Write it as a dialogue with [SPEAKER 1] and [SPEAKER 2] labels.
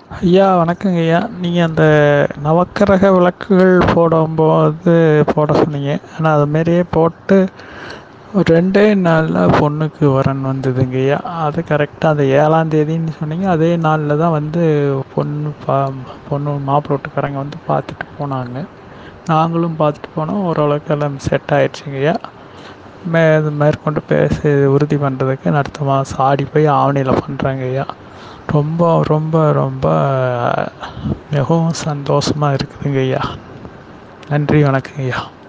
[SPEAKER 1] ஐயா வணக்கங்க ஐயா நீங்கள் அந்த நவக்கிரக விளக்குகள் போடும்போது போட சொன்னீங்க ஆனால் அது மாரியே போட்டு ஒரு ரெண்டே நாளில் பொண்ணுக்கு வரன் வந்ததுங்க ஐயா அது கரெக்டாக அந்த ஏழாந்தேதின்னு சொன்னீங்க அதே நாளில் தான் வந்து பொண்ணு பா பொண்ணு மாப்பிள வீட்டுக்காரங்க வந்து பார்த்துட்டு போனாங்க நாங்களும் பார்த்துட்டு போனோம் ஓரளவுக்கு எல்லாம் செட் ஆயிடுச்சுங்கய்யா மே இது மேற்கொண்டு பேசி உறுதி பண்ணுறதுக்கு அடுத்த மாதம் ஆடி போய் ஆவணியில் பண்ணுறாங்கய்யா ரொம்ப ரொம்ப ரொம்ப மிகவும் சந்தோஷமாக இருக்குதுங்க ஐயா நன்றி வணக்கங்க ஐயா